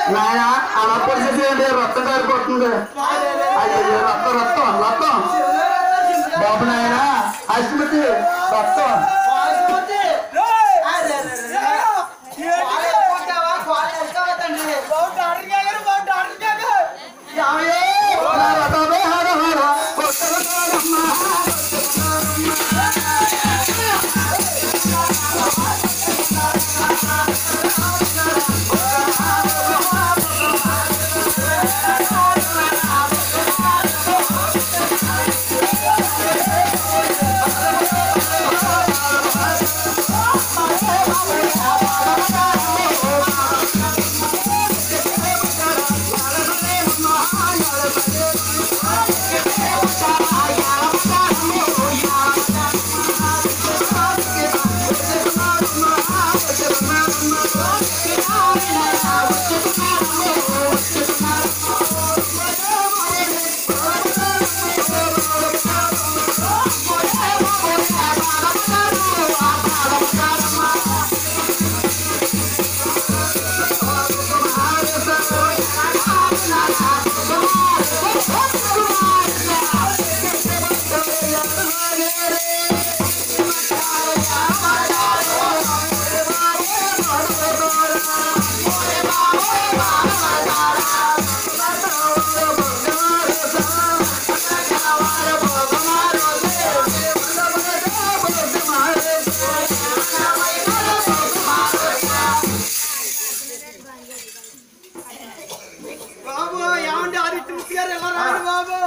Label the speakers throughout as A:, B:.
A: నాయన అలా పొడిచేసేయండి రక్తం కారిపోతుంది అయ్యో రక్తం రక్తం రక్తం బాబు నాయన అశ్మతి రక్తం నా రథమే హర హర కొట్టల కాడమ్మ.
B: బాబు ఏమంటే అది ట్రిప్ గారు ఎవరు రాండి బాబు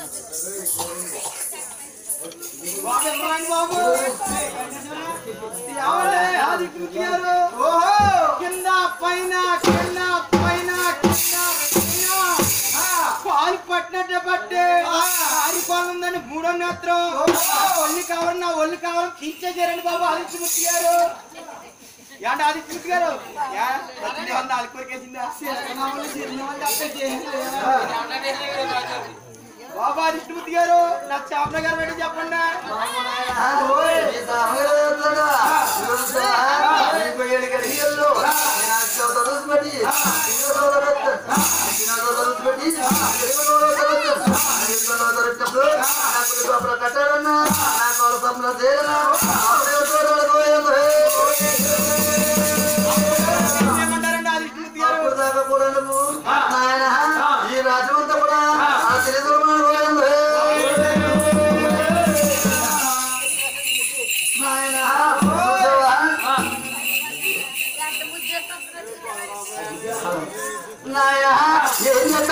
B: బాబు ఎవరు రాండి బాబు ఏమంటే అది ట్రిప్ గారు ఓహో కింద పైన కింద పైన కింద పైన పాలు పట్టినట్టే పట్టే ఆరిపోనుందని మూడో నేత్రం ఒళ్ళు కావాలి నా ఒళ్ళు కావాలి తీర్చేసారండి బాబు ఆదిత్య మూర్తి గారు ఏంటి ఆదిత్య మూర్తి గారు ఏ? వచ్చింది వంద అలుకోరికేసిందా బాబా ఆదిత్య మూర్తి గారు నా చేపల గారు పెట్టి చెప్పండి ఏమంటారండి ఆదిత్య మూర్తి గారు
A: ఈ రాజ్యమంతా కూడా ఆ తెలియదు నాయన ఏం చేస్తా